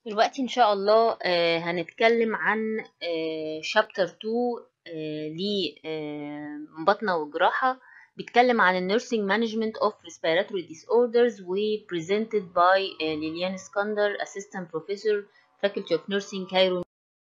دلوقتي إن شاء الله آه، هنتكلم عن شابتر 2 لبطنة وجراحة بيتكلم عن النيرسينج مانجمنت اوف respiratory disorders و presented by آه، ليليان اسكندر assistant professor faculty of nursing كايرو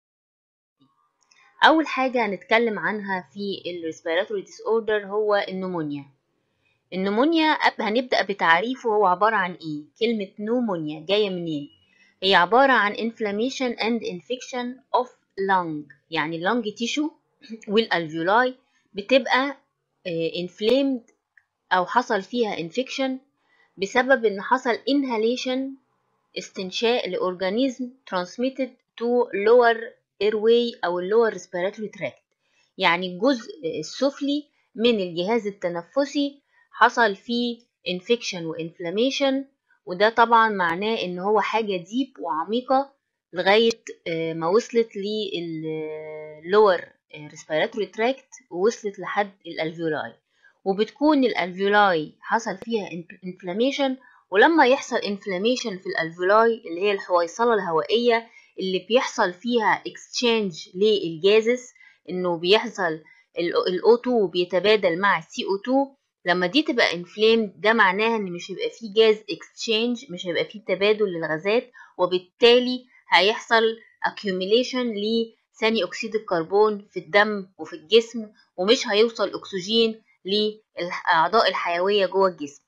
أول حاجة هنتكلم عنها في ال respiratory disorder هو النمونيا النمونيا أب- هنبدأ بتعريفه هو عبارة عن إيه كلمة نومونيا جاية منين هي عبارة عن inflammation and infection of lung يعني lung tissue والالفيولاي بتبقى آه، inflamed أو حصل فيها infection بسبب إن حصل inhalation استنشاق لأورجانيزم transmitted to lower airway أو lower respiratory tract يعني الجزء السفلي من الجهاز التنفسي حصل فيه infection وinflammation وده طبعا معناه ان هو حاجة ديب وعميقة لغاية آه، ما وصلت للlower respiratory tract ووصلت لحد الالفيولاي وبتكون الالفيولاي حصل فيها inflammation ولما يحصل inflammation في الالفيولاي اللي هي الحويصلة الهوائية اللي بيحصل فيها exchange للجازس انه بيحصل ال O2 بيتبادل مع ال CO2 لما دي تبقى inflamed ده معناها ان مش هيبقى فيه جاز exchange مش هيبقى فيه تبادل للغازات وبالتالي هيحصل accumulation لثاني اكسيد الكربون في الدم وفي الجسم ومش هيوصل اكسجين للاعضاء الحيويه جوه الجسم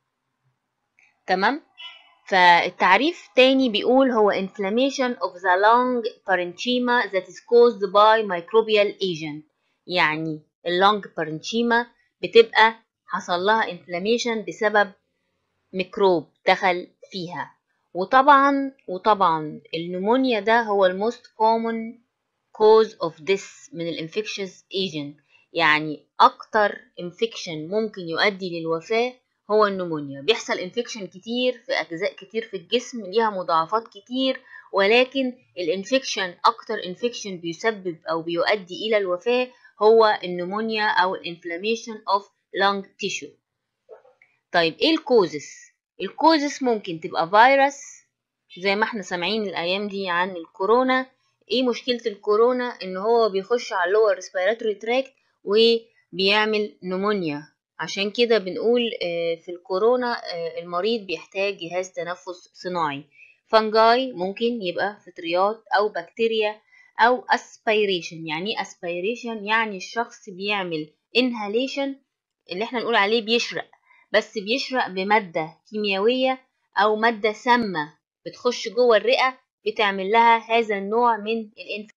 تمام فالتعريف تاني بيقول هو inflammation of the lung parenchyma that is caused by microbial agent يعني اللونج parenchyma بتبقى حصل لها inflammation بسبب ميكروب دخل فيها وطبعا وطبعا النمونيا ده هو الموست common cause of death من الانفكشس agent يعني اكتر انفكشن ممكن يؤدي للوفاة هو النمونيا بيحصل انفكشن كتير في اجزاء كتير في الجسم ليها مضاعفات كتير ولكن الانفكشن اكتر انفكشن بيسبب او بيؤدي الى الوفاة هو النمونيا او الانفلاميشن اوف lung tissue طيب ايه الكوزس الكوزس ممكن تبقى فيروس زي ما احنا سامعين الايام دي عن الكورونا ايه مشكلة الكورونا ان هو بيخش على اللور ريسبيراتوري تراكت وبيعمل نمونيا عشان كده بنقول آه، في الكورونا آه، المريض بيحتاج جهاز تنفس صناعي فانجاي ممكن يبقى فطريات او بكتيريا او اسبيريشن يعني ايه اسبيريشن يعني الشخص بيعمل انهاليشن اللي احنا نقول عليه بيشرق بس بيشرق بمادة كيميائية او مادة سامة بتخش جوه الرئة بتعمل لها هذا النوع من الانفلاميشن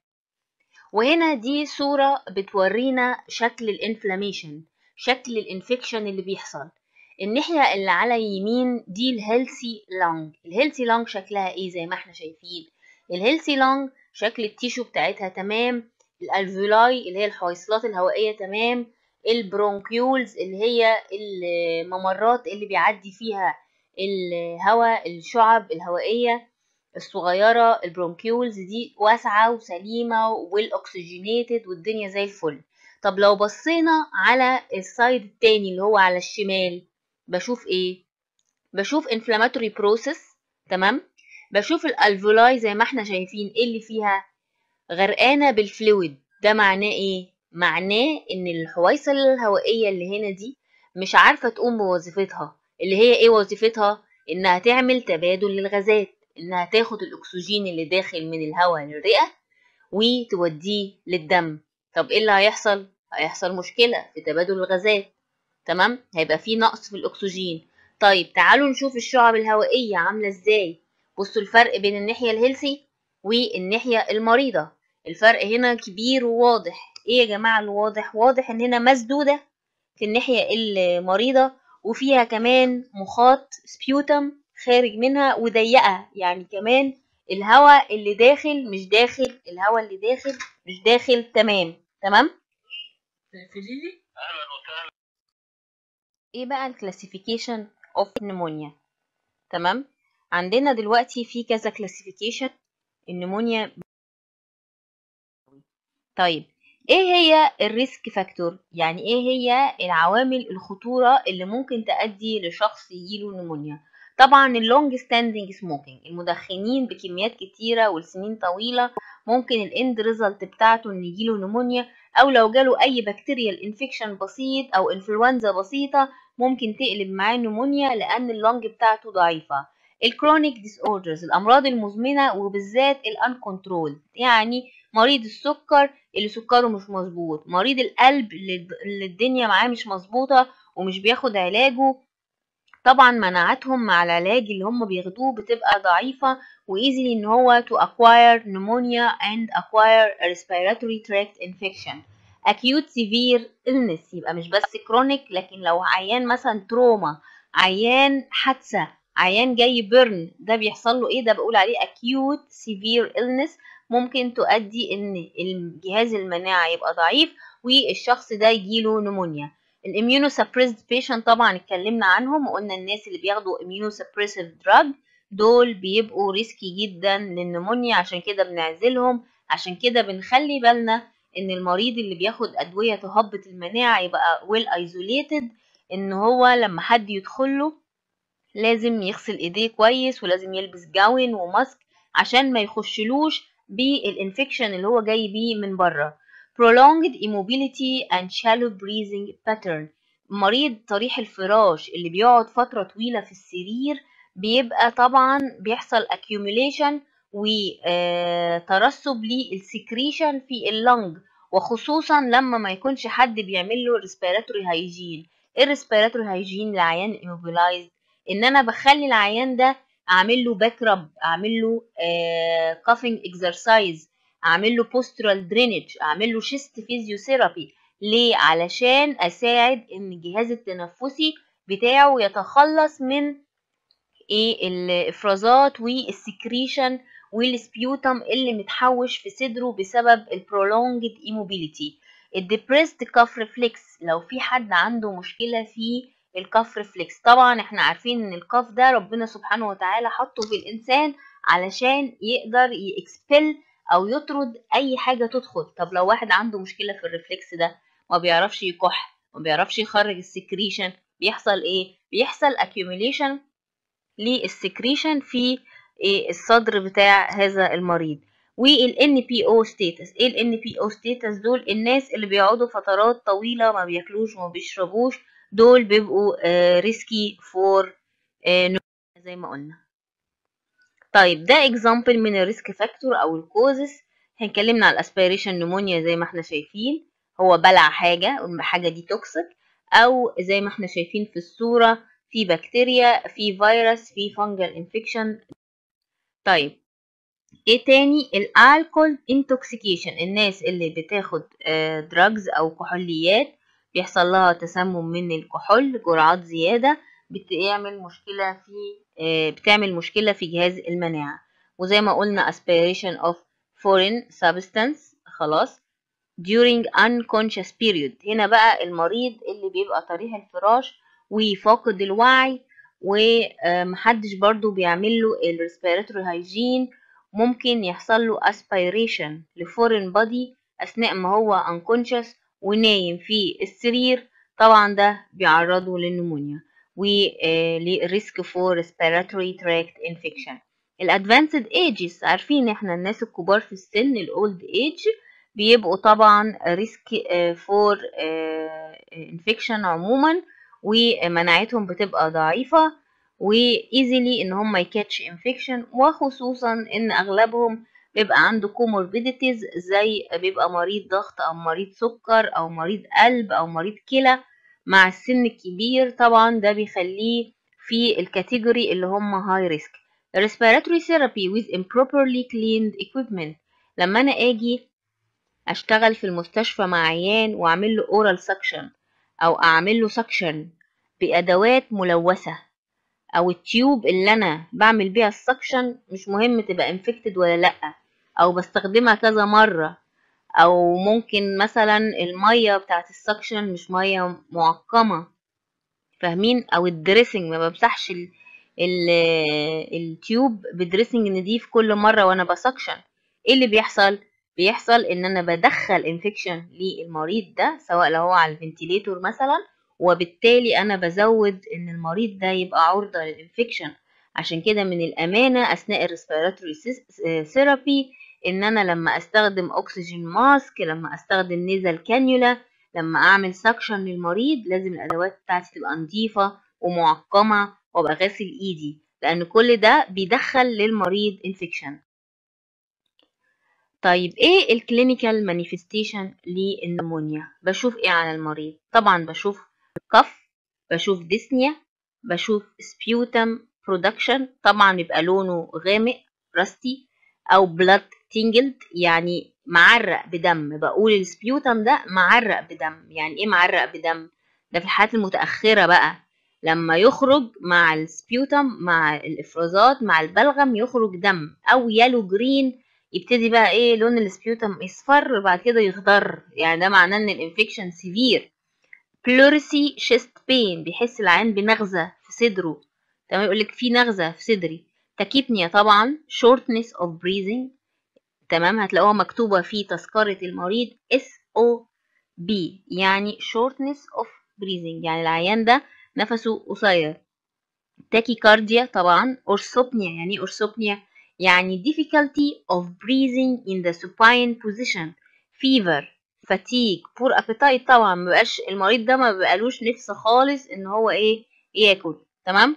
وهنا دي صورة بتورينا شكل الانفلاميشن شكل الانفكشن اللي بيحصل الناحية اللي على اليمين دي الهيلثي لونج الهيلثي لونج شكلها ايه زي ما احنا شايفين الهيلثي لونج شكل التيشو بتاعتها تمام الالفيولاي اللي هي الحويصلات الهوائية تمام البرونكيولز اللي هي الممرات اللي بيعدي فيها الهواء الشعب الهوائية الصغيرة البرونكيولز دي واسعة وسليمة والاكسجينيتد والدنيا زي الفل طب لو بصينا على السايد التاني اللي هو على الشمال بشوف ايه بشوف inflammatory process تمام بشوف الالفولاي زي ما احنا شايفين ايه اللي فيها غرقانة بالفلويد ده معناه ايه معناه ان الحويصل الهوائية اللي هنا دي مش عارفة تقوم بوظيفتها اللي هي ايه وظيفتها انها تعمل تبادل للغازات انها تاخد الاكسجين اللي داخل من الهواء للرئة وتوديه للدم طب ايه اللي هيحصل هيحصل مشكلة في تبادل الغازات تمام هيبقى في نقص في الاكسجين طيب تعالوا نشوف الشعب الهوائية عاملة ازاي بصوا الفرق بين الناحية الهيلثي والناحية المريضة الفرق هنا كبير وواضح ايه يا جماعة الواضح واضح ان هنا مسدودة في الناحية المريضة وفيها كمان مخاط سبيوتم خارج منها وضيقة يعني كمان الهواء اللي داخل مش داخل الهواء اللي داخل مش داخل تمام تمام تقفليلي ايه بقى الكلاسيفيكيشن اوف نمونيا تمام عندنا دلوقتي في كذا كلاسيفيكيشن النمونيا طيب ايه هي الريسك فاكتور يعني ايه هي العوامل الخطورة اللي ممكن تؤدي لشخص يجيله نمونيا طبعا اللونج ستاندنج سموكينج المدخنين بكميات كتيرة والسنين طويلة ممكن الاند ريزلت بتاعته ان يجيله نمونيا او لو جاله اي بكتيريال انفكشن بسيط او انفلونزا بسيطة ممكن تقلب معاه نمونيا لان اللونج بتاعته ضعيفة الكرونيك ديس اوردرز الامراض المزمنة وبالذات الان كنترول يعني مريض السكر اللي سكره مش مظبوط مريض القلب اللي الدنيا معاه مش مظبوطة ومش بياخد علاجه طبعا مناعتهم مع العلاج اللي هم بياخدوه بتبقى ضعيفة وإيزلي إن هو to acquire pneumonia and acquire a respiratory tract infection acute severe illness يبقى مش بس chronic لكن لو عيان مثلا تروما عيان حادثة عيان جاي بيرن ده بيحصل له ايه ده بقول عليه acute severe illness ممكن تؤدي ان الجهاز المناعي يبقى ضعيف والشخص ده يجيله نمونيا الاميونو سبريسد بيشنت طبعا اتكلمنا عنهم وقلنا الناس اللي بياخدوا اميونو سبريسيف دراج دول بيبقوا ريسكي جدا للنمونيا عشان كده بنعزلهم عشان كده بنخلي بالنا ان المريض اللي بياخد ادويه تهبط المناعه يبقى ويل ايزوليتد ان هو لما حد يدخله لازم يغسل ايديه كويس ولازم يلبس جاون وماسك عشان ما يخشلوش بالانفكشن اللي هو جاي بيه من بره prolonged immobility and shallow breathing pattern مريض طريح الفراش اللي بيقعد فترة طويلة في السرير بيبقى طبعا بيحصل accumulation وترسب للسكريشن في اللنج وخصوصا لما ما يكونش حد بيعمل له respiratory hygiene ايه respiratory hygiene لعيان immobilized ان انا بخلي العيان ده اعمل له باك رب اعمل له coughing exercise اعمل له postural drainage اعمل له شيست فيزيوثيرابي ليه علشان اساعد ان الجهاز التنفسي بتاعه يتخلص من ايه الافرازات والسكريشن والسبيوتم اللي متحوش في صدره بسبب البرولونجد immobility الديبريست كاف ريفلكس لو في حد عنده مشكله في الكاف ريفلكس طبعا احنا عارفين ان الكاف ده ربنا سبحانه وتعالى حطه في الانسان علشان يقدر يكسبل او يطرد اي حاجه تدخل طب لو واحد عنده مشكله في الريفلكس ده ما بيعرفش يكح ما بيعرفش يخرج السكريشن بيحصل ايه بيحصل accumulation للسكريشن في إيه الصدر بتاع هذا المريض وال NPO status ايه ال NPO status دول الناس اللي بيقعدوا فترات طويلة ما بياكلوش وما بيشربوش دول بيبقوا ريسكي فور زي ما قلنا طيب ده example من الريسك فاكتور او الكوزس هنكلمنا على الاسبيريشن نمونيا زي ما احنا شايفين هو بلع حاجة والحاجة دي توكسيك او زي ما احنا شايفين في الصورة في بكتيريا في فيروس في فانجل انفكشن طيب ايه تاني الالكول انتوكسيكيشن الناس اللي بتاخد دراجز او كحوليات بيحصل لها تسمم من الكحول جرعات زيادة بتعمل مشكلة في بتعمل مشكلة في جهاز المناعة وزي ما قلنا aspiration of foreign substance خلاص during unconscious period هنا بقى المريض اللي بيبقى طريح الفراش وفاقد الوعي ومحدش برضو بيعمل له الريسبيراتوري هايجين ممكن يحصل له aspiration لفورين بادي أثناء ما هو unconscious ونايم في السرير طبعا ده بيعرضه للنمونيا ولريسك فور ريسبيراتوري تراكت انفكشن الادفانسد ايجز عارفين احنا الناس الكبار في السن الاولد ايج بيبقوا طبعا ريسك فور انفكشن عموما ومناعتهم بتبقى ضعيفة وايزيلي ان هم يكاتش انفكشن وخصوصا ان اغلبهم بيبقى عنده كوموربيديتيز زي بيبقى مريض ضغط او مريض سكر او مريض قلب او مريض كلى مع السن الكبير طبعا ده بيخليه في الكاتيجوري اللي هم هاي ريسك respiratory therapy with improperly cleaned equipment لما انا اجي اشتغل في المستشفى مع عيان واعمل له oral suction او اعمل له suction بادوات ملوثه او التيوب اللي انا بعمل بيها السكشن مش مهم تبقى انفكتد ولا لا او بستخدمها كذا مره او ممكن مثلا الميه بتاعت السكشن مش ميه معقمه فاهمين او الدريسنج ما بمسحش ال ال التيوب بدريسنج نضيف كل مره وانا بسكشن ايه اللي بيحصل بيحصل ان انا بدخل انفكشن للمريض ده سواء لو هو على الفنتيليتور مثلا وبالتالي انا بزود ان المريض ده يبقى عرضه للانفكشن عشان كده من الأمانة أثناء الريسبيراتوري ثيرابي إن أنا لما أستخدم أكسجين ماسك لما أستخدم نيزل كانيولا لما أعمل سكشن للمريض لازم الأدوات بتاعتي تبقى نظيفة ومعقمة وأبقى غاسل إيدي لأن كل ده بيدخل للمريض انفكشن طيب ايه الكلينيكال مانيفستيشن للنمونيا بشوف ايه على المريض طبعا بشوف كف بشوف ديسنيا بشوف سبيوتم برودكشن طبعا بيبقى لونه غامق رستي او بلاد تينجلد يعني معرق بدم بقول السبيوتم ده معرق بدم يعني ايه معرق بدم ده في الحالات المتأخرة بقى لما يخرج مع السبيوتم مع الافرازات مع البلغم يخرج دم او يالو جرين يبتدي بقى ايه لون السبيوتم يصفر وبعد كده يخضر يعني ده معناه ان الانفكشن سيفير بلورسي شيست بين بيحس العين بنغزة في صدره تمام يقولك في نغزة في صدري تاكيبنيا طبعا shortness of breathing تمام هتلاقوها مكتوبة في تذكرة المريض S O B يعني shortness of breathing يعني العيان ده نفسه قصير تاكيكارديا طبعا أورثوبنيا يعني أورثوبنيا يعني difficulty of breathing in the supine position fever fatigue poor appetite طبعا مبقاش المريض ده ما بقالوش نفس خالص ان هو ايه ياكل تمام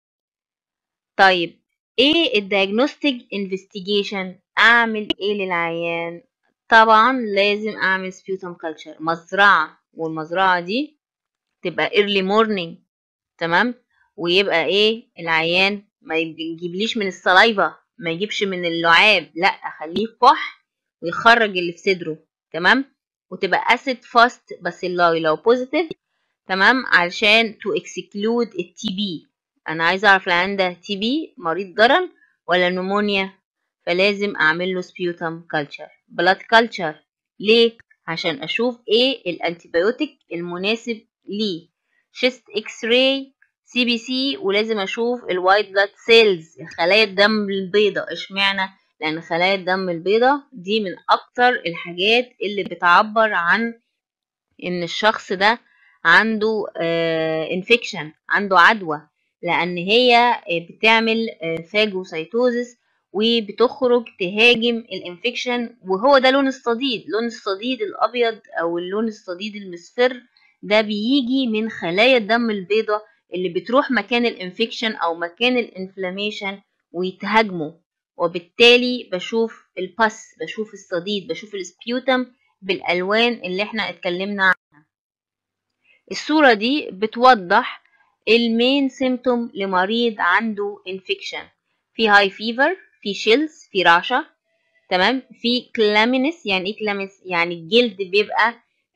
طيب ايه الديagnostic investigation اعمل ايه للعيان طبعا لازم اعمل sputum culture مزرعة والمزرعة دي تبقى early morning تمام ويبقى ايه العيان ما يجيبليش من السلايفا ما يجيبش من اللعاب لا اخليه كح ويخرج اللي في صدره تمام وتبقى اسيد فاست باسيلاي لو بوزيتيف تمام علشان تو اكسكلود التي بي انا عايزه اعرف العيان ده تي بي مريض ضرر ولا نمونيا فلازم اعمل له سبيوتم كلتشر بلاد كلتشر ليه عشان اشوف ايه الانتيبيوتيك المناسب ليه شيست اكس راي سي بي سي ولازم اشوف الوايت بلاد سيلز خلايا الدم البيضاء اشمعنى لان خلايا الدم البيضاء دي من اكتر الحاجات اللي بتعبر عن ان الشخص ده عنده انفكشن عنده عدوى لان هي بتعمل فاجوسايتوزس وبتخرج تهاجم الانفكشن وهو ده لون الصديد لون الصديد الابيض او اللون الصديد المصفر ده بيجي من خلايا الدم البيضاء اللي بتروح مكان الانفكشن او مكان الانفلاميشن ويتهاجموا وبالتالي بشوف الباس بشوف الصديد بشوف السبيوتم بالالوان اللي احنا اتكلمنا عنها الصورة دي بتوضح المين سيمتوم لمريض عنده انفكشن في هاي فيفر في شيلز في رعشة تمام في كلامينس يعني ايه كلامينس يعني الجلد بيبقى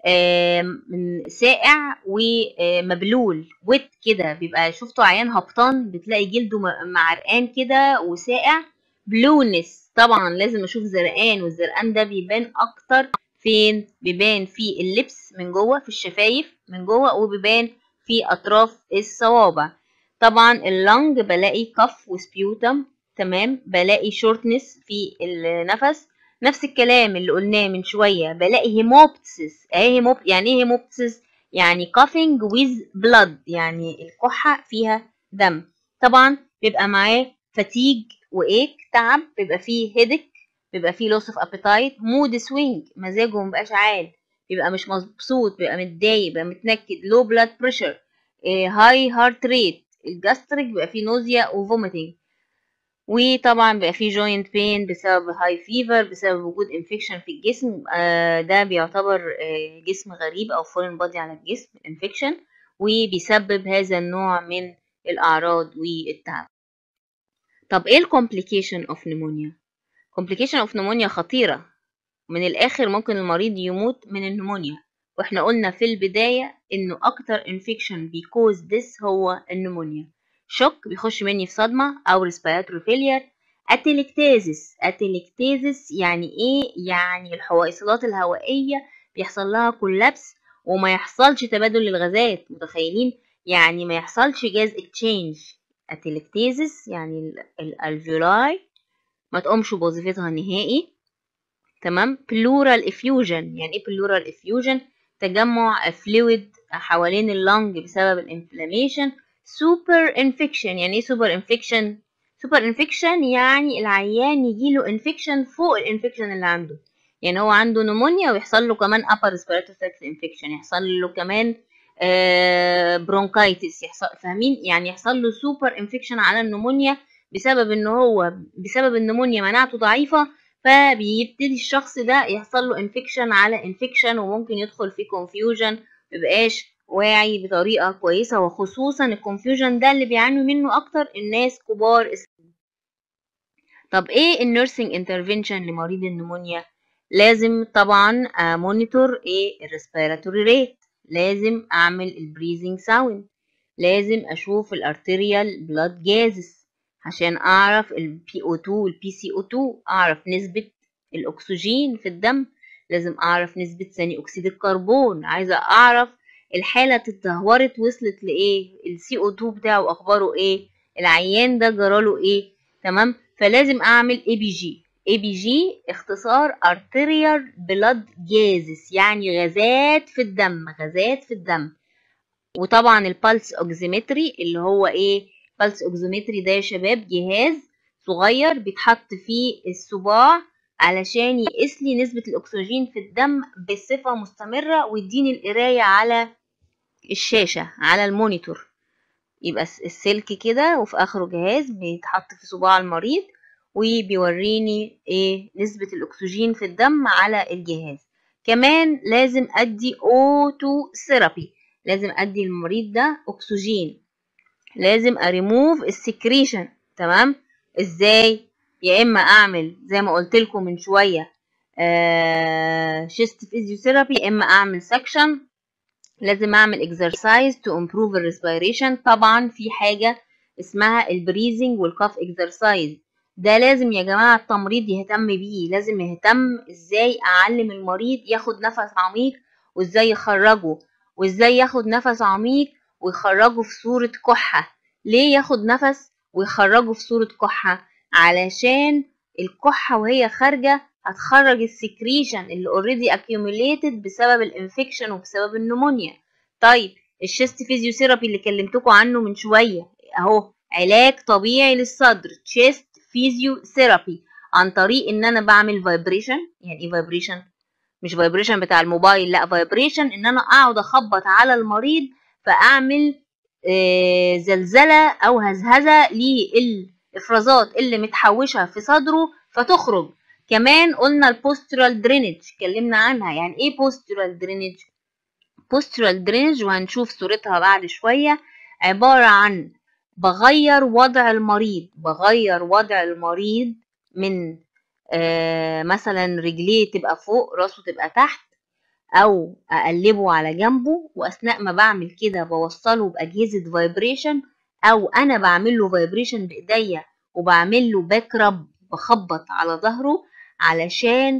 من ساقع ومبلول ويت كده بيبقى شفتوا عيان هبطان بتلاقي جلده معرقان كده وساقع بلونس طبعا لازم اشوف زرقان والزرقان ده بيبان اكتر فين بيبان في اللبس من جوه في الشفايف من جوه وبيبان في اطراف الصوابع طبعا اللنج بلاقي كف وسبيوتم تمام بلاقي شورتنس في النفس نفس الكلام اللي قلناه من شويه بلاقي هيموبتسس اهي هيموب يعني ايه هيموبتسس يعني coughing with blood يعني الكحه فيها دم طبعا بيبقى معاه فتيج وايك تعب بيبقى فيه هيدك بيبقى فيه loss of appetite مود سوينج مزاجه مبقاش عال بيبقى مش مبسوط بيبقى متضايق بيبقى متنكد low blood pressure هاي هارت ريت الجاستريك بيبقى فيه نوزيا وفوميتنج وطبعا بيبقى فيه جوينت بين بسبب هاي فيفر بسبب وجود انفكشن في الجسم آه ده بيعتبر آه جسم غريب او فورين بادي على الجسم انفكشن وبيسبب هذا النوع من الاعراض والتعب طب ايه الكومبليكيشن اوف نمونيا كومبليكيشن اوف نمونيا خطيره من الاخر ممكن المريض يموت من النمونيا واحنا قلنا في البدايه انه اكتر انفكشن بيكوز ذس هو النمونيا شوك بيخش مني في صدمة أو respiratory failure اتلكتازس اتلكتازس يعني ايه يعني الحويصلات الهوائية بيحصل لها كولابس وما يحصلش تبادل للغازات متخيلين يعني ما يحصلش جاز اكتشينج اتلكتازس يعني الالفيولاي ما تقومش بوظيفتها نهائي تمام pleural effusion يعني ايه pleural effusion تجمع فلويد حوالين اللنج بسبب الانفلاميشن سوبر انفكشن يعني ايه سوبر انفكشن سوبر انفكشن يعني العيان يجيله انفكشن فوق الانفكشن اللي عنده يعني هو عنده نمونيا ويحصل له كمان upper respiratory tract infection يحصل له كمان برونكايتس يحصل فاهمين يعني يحصل له سوبر انفكشن على النمونيا بسبب ان هو بسبب النمونيا مناعته ضعيفه فبيبتدي الشخص ده يحصل له انفكشن على انفكشن وممكن يدخل في كونفيوجن ميبقاش واعي بطريقه كويسه وخصوصا الكونفيوجن ده اللي بيعانوا منه اكتر الناس كبار السن طب ايه النيرسينج انترفنشن لمريض النمونيا لازم طبعا مونيتور ايه الريسبيراتوري ريت لازم اعمل البريزنج ساوند لازم اشوف الارتريال بلاد جازس عشان اعرف البي او 2 والبي سي او 2 اعرف نسبة الاكسجين في الدم لازم اعرف نسبة ثاني اكسيد الكربون عايزة اعرف الحالة اتدهورت وصلت لايه السي او 2 بتاعه اخباره ايه العيان ده جراله ايه تمام فلازم اعمل اي بي جي اي بي جي اختصار arterial blood gases يعني غازات في الدم غازات في الدم وطبعا البلس اوكسيمتري اللي هو ايه بلس اوكسيمتري ده يا شباب جهاز صغير بيتحط فيه الصباع علشان يقيس لي نسبة الأكسجين في الدم بصفة مستمرة ويديني القراية على الشاشة على المونيتور يبقى السلك كده وفي آخره جهاز بيتحط في صباع المريض وبيوريني ايه نسبة الأكسجين في الدم على الجهاز كمان لازم أدي أوتو ثيرابي لازم أدي المريض ده أكسجين لازم أريموف السكريشن تمام ازاي يا اما اعمل زي ما قلت لكم من شويه آه شيست فيزيوثيرابي يا اما اعمل سكشن لازم اعمل اكسرسايز تو امبروف الريسبيريشن طبعا في حاجه اسمها البريزنج والكاف اكسرسايز ده لازم يا جماعه التمريض يهتم بيه لازم يهتم ازاي اعلم المريض ياخد نفس عميق وازاي يخرجه وازاي ياخد نفس عميق ويخرجه في صوره كحه ليه ياخد نفس ويخرجه في صوره كحه علشان الكحة وهي خارجة هتخرج السكريشن اللي اوريدي accumulated بسبب الانفكشن وبسبب النمونيا طيب الشيست فيزيوثيرابي اللي كلمتكم عنه من شوية اهو علاج طبيعي للصدر تشيست فيزيوثيرابي عن طريق ان انا بعمل فايبريشن يعني ايه فايبريشن مش فايبريشن بتاع الموبايل لا فايبريشن ان انا اقعد اخبط على المريض فاعمل آه زلزلة او هزهزة لل الافرازات اللي متحوشه في صدره فتخرج كمان قلنا البوسترال درينج اتكلمنا عنها يعني ايه بوسترال درينج بوسترال درينج وهنشوف صورتها بعد شويه عباره عن بغير وضع المريض بغير وضع المريض من آه مثلا رجليه تبقى فوق راسه تبقى تحت او اقلبه على جنبه واثناء ما بعمل كده بوصله باجهزه فايبريشن او انا بعمل له فايبريشن بايديا وبعمل له باك رب بخبط على ظهره علشان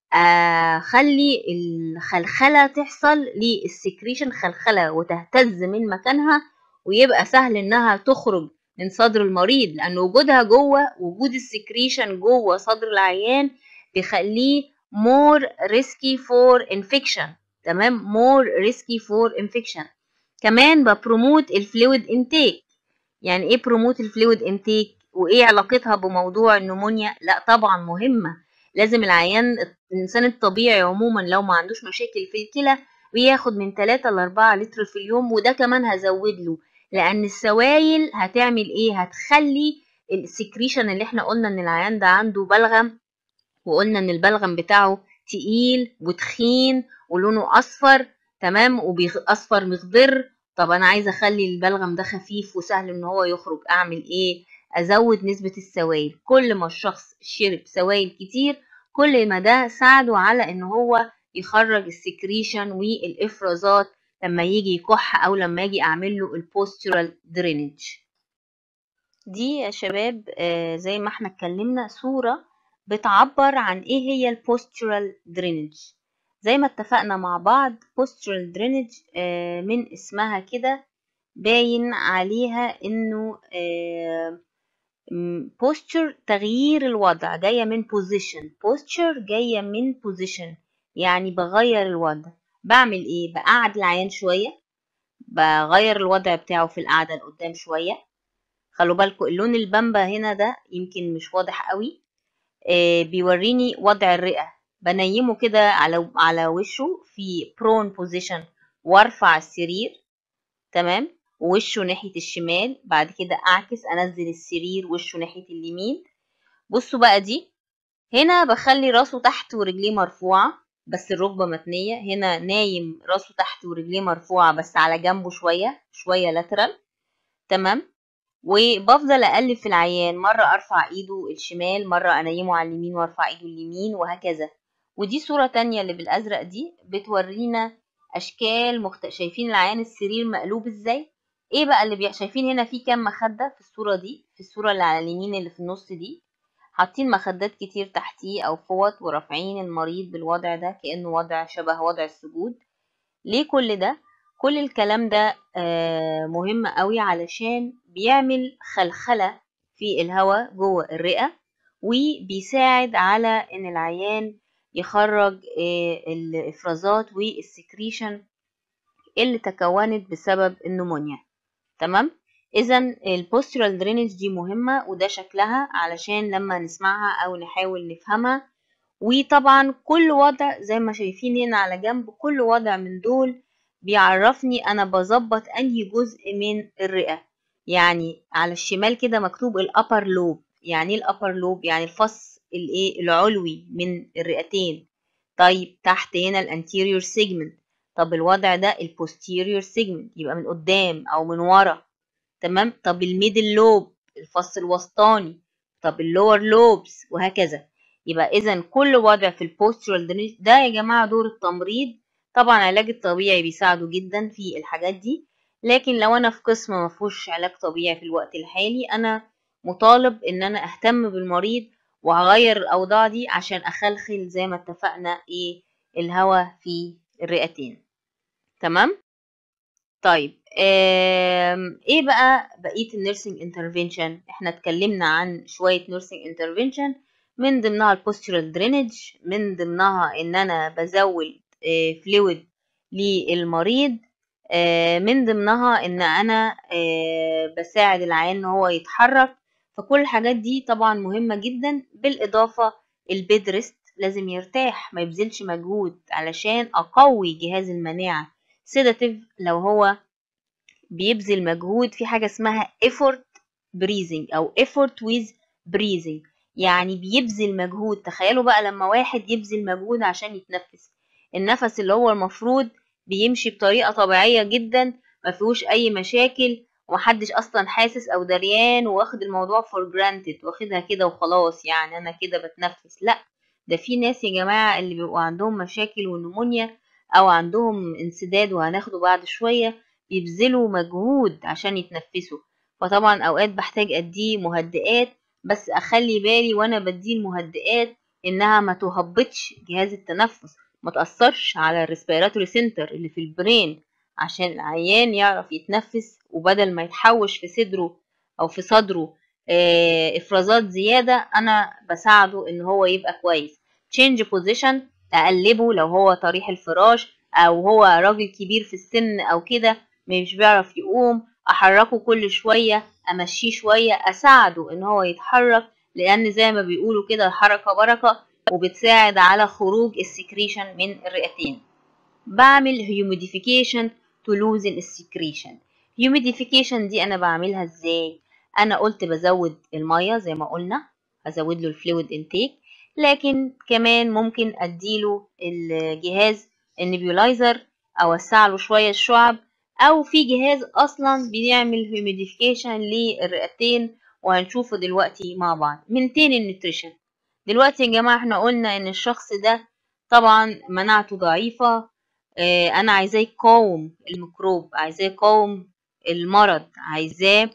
اخلي الخلخله تحصل للسكريشن خلخله وتهتز من مكانها ويبقى سهل انها تخرج من صدر المريض لان وجودها جوه وجود السكريشن جوه صدر العيان بيخليه more risky for infection تمام more risky for infection كمان ببروموت الفلويد انتيك يعني ايه بروموت الفلويد انتيك وايه علاقتها بموضوع النمونيا لا طبعا مهمه لازم العيان الانسان الطبيعي عموما لو ما عندوش مشاكل في الكلى بياخد من 3 ل 4 لتر في اليوم وده كمان هزود له لان السوائل هتعمل ايه هتخلي السكريشن اللي احنا قلنا ان العيان ده عنده بلغم وقلنا ان البلغم بتاعه تقيل وتخين ولونه اصفر تمام وبيصفر مخضر طب انا عايزه اخلي البلغم ده خفيف وسهل ان هو يخرج اعمل ايه ازود نسبه السوائل كل ما الشخص شرب سوائل كتير كل ما ده ساعده على ان هو يخرج السكريشن والافرازات لما يجي يكح او لما اجي اعمل له البوسترال درينج دي يا شباب آه زي ما احنا اتكلمنا صوره بتعبر عن ايه هي البوسترال درينج زي ما اتفقنا مع بعض postural drainage آه من اسمها كده باين عليها انه آه posture تغيير الوضع جاية من position posture جاية من position يعني بغير الوضع بعمل ايه بقعد العيان شوية بغير الوضع بتاعه في القعدة لقدام شوية خلوا بالكم اللون البامبا هنا ده يمكن مش واضح قوي آه بيوريني وضع الرئة بنيمه كده على على وشه في برون بوزيشن وارفع السرير تمام ووشه ناحية الشمال بعد كده اعكس انزل السرير وشه ناحية اليمين بصوا بقى دي هنا بخلي راسه تحت ورجليه مرفوعة بس الركبة متنية هنا نايم راسه تحت ورجليه مرفوعة بس على جنبه شوية شوية لاترال تمام وبفضل اقلب في العيان مرة ارفع ايده الشمال مرة انيمه على اليمين وارفع ايده اليمين وهكذا ودي صورة تانية اللي بالازرق دي بتورينا اشكال مخت... شايفين العيان السرير مقلوب ازاي ايه بقى اللي بي... شايفين هنا في كام مخدة في الصورة دي في الصورة اللي على اليمين اللي في النص دي حاطين مخدات كتير تحتيه او فوط ورافعين المريض بالوضع ده كأنه وضع شبه وضع السجود ليه كل ده كل الكلام ده آه مهم قوي علشان بيعمل خلخلة في الهواء جوه الرئة وبيساعد على ان العيان يخرج آه الافرازات والسكريشن اللي تكونت بسبب النمونيا تمام اذا البوسترال درينج دي مهمة وده شكلها علشان لما نسمعها او نحاول نفهمها وطبعا كل وضع زي ما شايفين هنا على جنب كل وضع من دول بيعرفني انا بظبط انهي جزء من الرئة يعني على الشمال كده مكتوب الابر لوب يعني ايه الابر لوب يعني الفص الايه العلوي من الرئتين طيب تحت هنا الانتيريور سيجمنت طب الوضع ده البوستيريور سيجمنت يبقى من قدام او من ورا تمام طب الميدل لوب الفص الوسطاني طب اللور لوبس وهكذا يبقى اذا كل وضع في البوسترال ده يا جماعه دور التمريض طبعا العلاج الطبيعي بيساعده جدا في الحاجات دي لكن لو انا في قسم ما فيهوش علاج طبيعي في الوقت الحالي انا مطالب ان انا اهتم بالمريض وهغير الاوضاع دي عشان اخلخل زي ما اتفقنا ايه الهواء في الرئتين تمام طيب ايه بقى بقيه النيرسينج انترفينشن احنا اتكلمنا عن شويه نيرسينج انترفينشن من ضمنها البوسترال درينج من ضمنها ان انا بزود فلويد للمريض من ضمنها ان انا بساعد العيان ان هو يتحرك فكل الحاجات دي طبعا مهمة جدا بالاضافة البيد ريست لازم يرتاح ما يبذلش مجهود علشان اقوي جهاز المناعة سيداتيف لو هو بيبذل مجهود في حاجة اسمها effort breathing او effort with breathing يعني بيبذل مجهود تخيلوا بقى لما واحد يبذل مجهود عشان يتنفس النفس اللي هو المفروض بيمشي بطريقة طبيعية جدا ما فيهوش اي مشاكل ومحدش اصلا حاسس او دريان واخد الموضوع for granted واخدها كده وخلاص يعني انا كده بتنفس لا ده في ناس يا جماعة اللي بيبقوا عندهم مشاكل ونمونيا او عندهم انسداد وهناخده بعد شوية بيبذلوا مجهود عشان يتنفسوا فطبعا اوقات بحتاج اديه مهدئات بس اخلي بالي وانا بديه المهدئات انها ما تهبطش جهاز التنفس ما تأثرش على الريسبيراتوري سنتر اللي في البرين عشان العيان يعرف يتنفس وبدل ما يتحوش في صدره او في صدره اه افرازات زيادة انا بساعده ان هو يبقى كويس change position اقلبه لو هو طريح الفراش او هو راجل كبير في السن او كده مش بيعرف يقوم احركه كل شوية امشيه شوية اساعده ان هو يتحرك لان زي ما بيقولوا كده الحركة بركة وبتساعد على خروج السكريشن من الرئتين بعمل humidification to loosen السكريشن humidification دي انا بعملها ازاي انا قلت بزود المية زي ما قلنا هزود له الفلويد انتيك لكن كمان ممكن اديله الجهاز النبيولايزر اوسع له شوية الشعب او في جهاز اصلا بيعمل humidification للرئتين وهنشوفه دلوقتي مع بعض من تاني النيوتريشن دلوقتي يا جماعة احنا قلنا ان الشخص ده طبعا مناعته ضعيفة اه انا عايزاه يقاوم الميكروب عايزاه يقاوم المرض عايزاه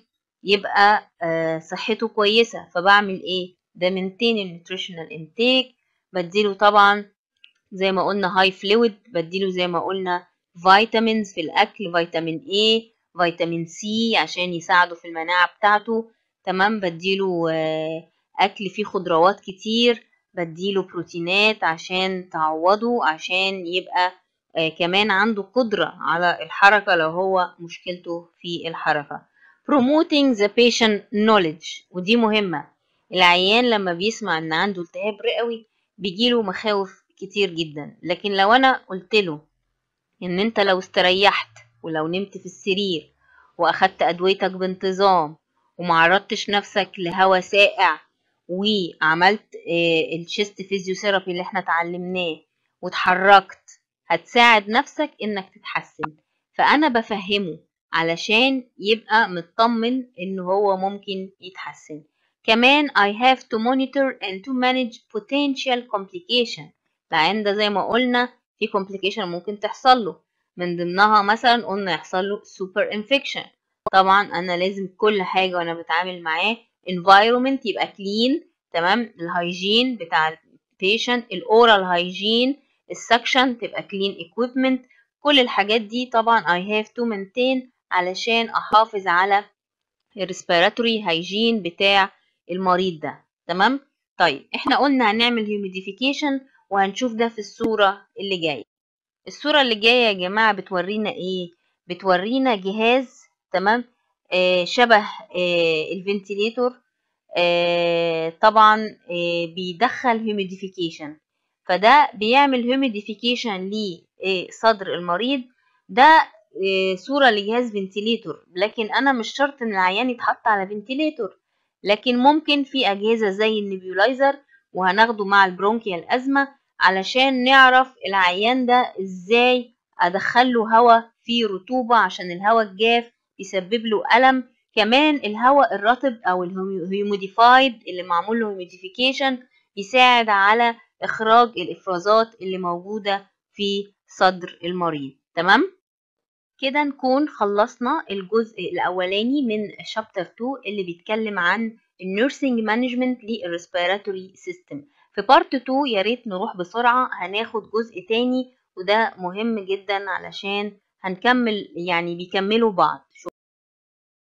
يبقى اه صحته كويسة فبعمل ايه ده من تاني النيوتريشنال انتيك بديله طبعا زي ما قلنا هاي فلويد بديله زي ما قلنا فيتامينز في الاكل فيتامين A فيتامين سي عشان يساعده في المناعة بتاعته تمام بديله اه اكل فيه خضروات كتير بديله بروتينات عشان تعوضه عشان يبقى آه كمان عنده قدرة على الحركة لو هو مشكلته في الحركة promoting the patient knowledge ودي مهمة العيان لما بيسمع ان عنده التهاب رئوي بيجيله مخاوف كتير جدا لكن لو انا قلت له ان انت لو استريحت ولو نمت في السرير واخدت ادويتك بانتظام ومعرضتش نفسك لهواء ساقع وعملت الشيست فيزيوثيرابي اللي احنا اتعلمناه واتحركت هتساعد نفسك انك تتحسن فانا بفهمه علشان يبقى مطمن ان هو ممكن يتحسن كمان I have to monitor and to manage potential complication لأن ده زي ما قلنا في complication ممكن تحصل له من ضمنها مثلا قلنا يحصل له super infection طبعا أنا لازم كل حاجة وأنا بتعامل معاه environment يبقى clean تمام الهيجين بتاع البيشنت الاورال هيجين السكشن تبقى clean equipment كل الحاجات دي طبعا I have to maintain علشان أحافظ على الريسبيراتوري هيجين بتاع المريض ده تمام طيب احنا قلنا هنعمل هيوميديفيكيشن وهنشوف ده في الصورة اللي جاية الصورة اللي جاية يا جماعة بتورينا ايه بتورينا جهاز تمام آه شبه آه الفنتيليتور آه طبعا آه بيدخل هيوميديفيكيشن فده بيعمل هيوميديفيكيشن لصدر المريض ده آه صورة لجهاز فنتيليتور لكن انا مش شرط ان العيان يتحط على فنتيليتور لكن ممكن في أجهزة زي النبيولايزر وهناخده مع البرونكيال أزمة علشان نعرف العيان ده ازاي أدخله هواء فيه رطوبة عشان الهواء الجاف يسبب له ألم كمان الهواء الرطب أو الهيوميديفايد اللي معمول له هيوميديفيكيشن يساعد على إخراج الإفرازات اللي موجودة في صدر المريض تمام؟ كده نكون خلصنا الجزء الأولاني من شابتر 2 اللي بيتكلم عن النيرسينج مانجمنت للريسبيراتوري سيستم في بارت 2 يا ريت نروح بسرعة هناخد جزء تاني وده مهم جدا علشان هنكمل يعني بيكملوا بعض